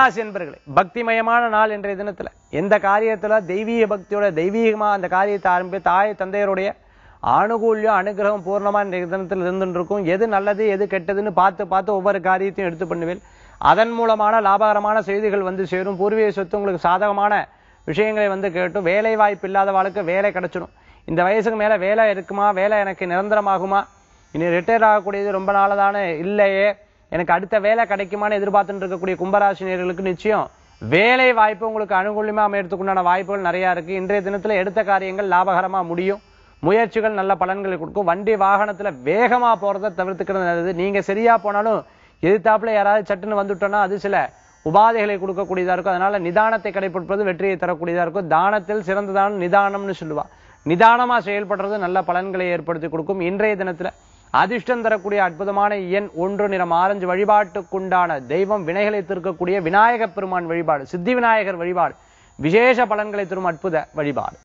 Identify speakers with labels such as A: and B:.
A: கும்பராசி என்பர்களே பக்திமயமான நாள் இன்றைய தினத்துல எந்த காரியத்துல தெய்வீக பக்தியோட தெய்வீகமா அந்த காரியத்தை ஆரம்பி தாய் தந்தையருடைய ஆணுகூல்யம் அனுகிரகம் பூர்ணமா இன்றைய தினத்தில் இருந்துட்டு இருக்கும் எது நல்லது எது கெட்டதுன்னு பார்த்து பார்த்து ஒவ்வொரு காரியத்தையும் எடுத்து பண்ணுவேன் அதன் மூலமான லாபகரமான செய்திகள் வந்து சேரும் பூர்வீக சொத்து உங்களுக்கு சாதகமான விஷயங்களை வந்து கேட்டும் வேலை வாய்ப்பு இல்லாதவாளுக்கு வேலை கிடைச்சிடும் இந்த வயசுக்கு மேல வேலை இருக்குமா வேலை எனக்கு நிரந்தரமாகுமா இனி ரிட்டையர் ஆகக்கூடியது ரொம்ப நாளதானே இல்லையே எனக்கு அடுத்த வேலை கிடைக்குமான்னு எதிர்பார்த்துட்டு இருக்கக்கூடிய கும்பராசினியர்களுக்கு நிச்சயம் வேலை வாய்ப்பு உங்களுக்கு அனுகூலமா அமையறதுக்குண்டான வாய்ப்புகள் நிறைய இருக்கு இன்றைய தினத்துல எடுத்த காரியங்கள் லாபகரமா முடியும் முயற்சிகள் நல்ல பலன்களை கொடுக்கும் வண்டி வாகனத்துல வேகமா போறதை தவிர்த்துக்கிறது நல்லது நீங்க சரியா போனாலும் எதிர்த்தாப்புல யாராவது சட்டுன்னு வந்துட்டோம்னா அது சில உபாதைகளை கொடுக்கக்கூடியதா இருக்கும் அதனால நிதானத்தை கடைபிடிப்பது வெற்றியை தரக்கூடியதா இருக்கும் தானத்தில் சிறந்த தானம் நிதானம்னு சொல்லுவா நிதானமா செயல்படுறது நல்ல பலன்களை ஏற்படுத்தி கொடுக்கும் இன்றைய தினத்துல அதிர்ஷ்டம் தரக்கூடிய அற்புதமான எண் ஒன்று நிறம் ஆரஞ்சு வழிபாட்டுக்குண்டான தெய்வம் வினைகளை தீர்க்கக்கூடிய விநாயகப் பெருமான் வழிபாடு சித்தி விநாயகர் வழிபாடு விசேஷ பலன்களை தரும் அற்புத வழிபாடு